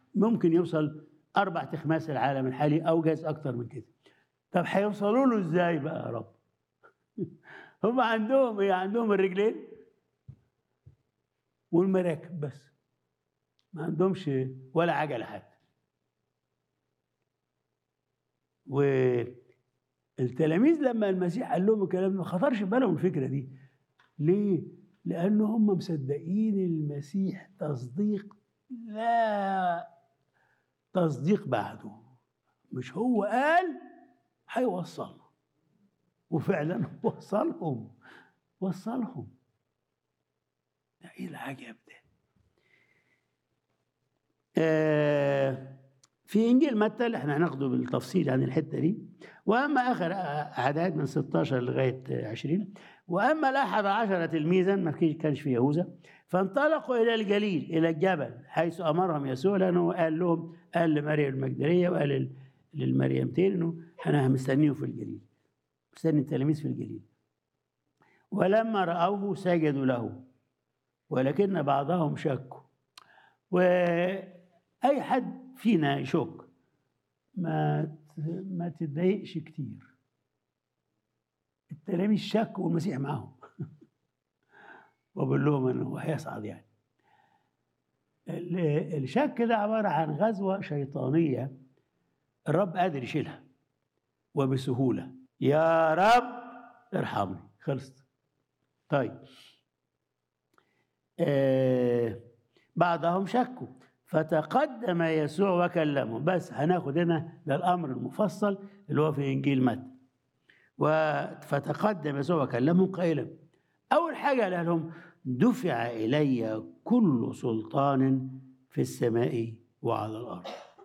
ممكن يوصل اربع تخماس العالم الحالي او جاز اكتر من كده طب هيوصلوا له ازاي بقى يا رب هم عندهم ايه عندهم الرجلين والمراكب بس ما عندهمش ولا عجله حتى والتلاميذ لما المسيح قال لهم الكلام ده ما خطرش في بالهم الفكره دي ليه؟ لأن هم مصدقين المسيح تصديق لا تصديق بعده مش هو قال هيوصلنا وفعلا وصلهم وصلهم ده ايه العجب ده آه في انجيل متى اللي احنا هناخده بالتفصيل عن الحته دي واما اخر اعداد من 16 لغايه 20 واما الاحد عشر تلميذا ما كانش في يهوذا فانطلقوا الى الجليل الى الجبل حيث امرهم يسوع لانه قال لهم قال لمريم المجدليه وقال للمريمتين انه انا مستنيهم في الجليل مستني التلاميذ في الجليل ولما راوه سجدوا له ولكن بعضهم شكوا واي حد فينا يشك ما ما تتضايقش كتير التلاميذ شكوا والمسيح معاهم وبقول لهم انه هيصعد يعني الشك ده عباره عن غزوه شيطانيه الرب قادر يشيلها وبسهوله يا رب ارحمني خلصت طيب آه بعضهم شكوا فتقدم يسوع وكلمهم بس هناخد هنا ده الامر المفصل اللي هو في انجيل متى فتقدم يسوع وكلمهم قائلا اول حاجه قال لهم دفع الي كل سلطان في السماء وعلى الارض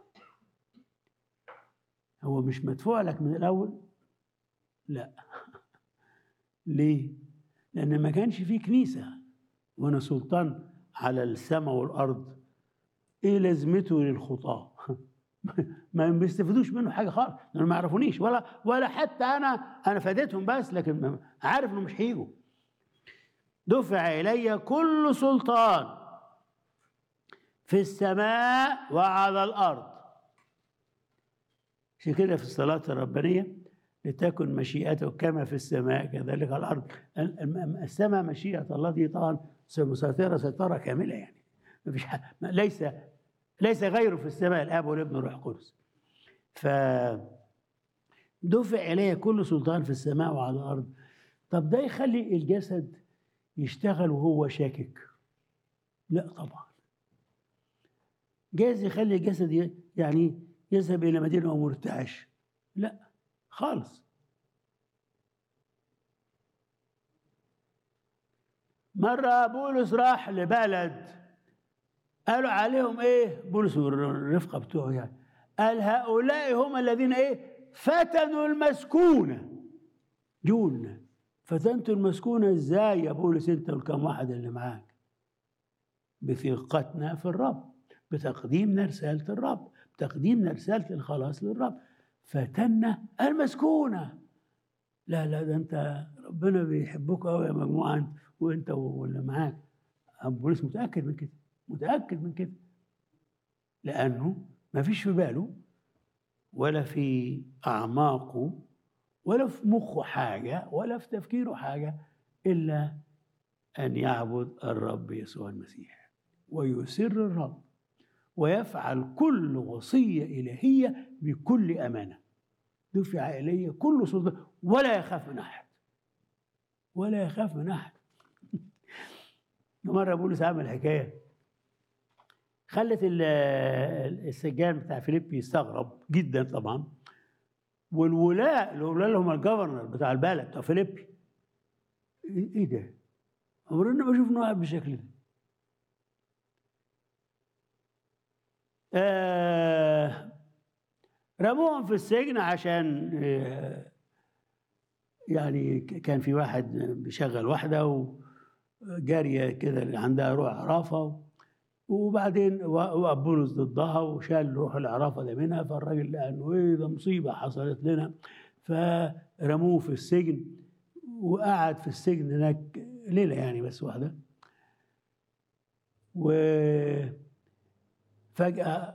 هو مش مدفوع لك من الاول لا ليه لان ما كانش فيه كنيسه وانا سلطان على السماء والارض ايه لازمته للخطاه ما بيستفيدوش منه حاجه خالص لانه ما يعرفونيش ولا ولا حتى انا انا فاديتهم بس لكن عارف انه مش هيجوا دفع الي كل سلطان في السماء وعلى الارض عشان كده في الصلاه الربانيه لتكن مشيئته كما في السماء كذلك على الارض السماء مشيئه الله دي طبعا مسيطره سيطره كامله يعني ما فيش ليس ليس غيره في السماء الاب والابن والروح القدس ف دفع الي كل سلطان في السماء وعلى الارض طب ده يخلي الجسد يشتغل وهو شاكك لا طبعا جايز يخلي الجسد يعني يذهب الى مدينه ومرتعش لا خالص مرة بولس راح لبلد قالوا عليهم ايه بولس والرفقة بتوعه يعني قال هؤلاء هم الذين ايه فتنوا المسكونة جولنا فتنتوا المسكونة ازاي يا بولس انت والكم واحد اللي معاك بثقتنا في الرب بتقديمنا رسالة الرب بتقديمنا رسالة الخلاص للرب فتنا المسكونة لا لا ده انت ربنا بيحبك قوي يا مجموعة وانت واللي معاك بولس متأكد من كده متأكد من كده لأنه ما فيش في باله ولا في أعماقه ولا في مخه حاجة ولا في تفكيره حاجة إلا أن يعبد الرب يسوع المسيح ويسر الرب ويفعل كل وصية إلهية بكل أمانة دفع إلي كل سلطان ولا يخاف من أحد ولا يخاف من أحد مرة بولس عمل حكاية خلت السجان بتاع فيليب يستغرب جدا طبعا والولاء الولاء اللي هم الجفرنر بتاع البلد بتاع فيليب ايه ده؟ عمرنا ما شفنا واحد بالشكل ده آه رموهم في السجن عشان آه يعني كان في واحد بيشغل واحده وجاريه كده اللي عندها روح عرافه وبعدين وقف بولس ضدها وشال روح العرافه ده منها فالراجل لقى انه ايه ده مصيبه حصلت لنا فرموه في السجن وقعد في السجن هناك ليله يعني بس واحده وفجاه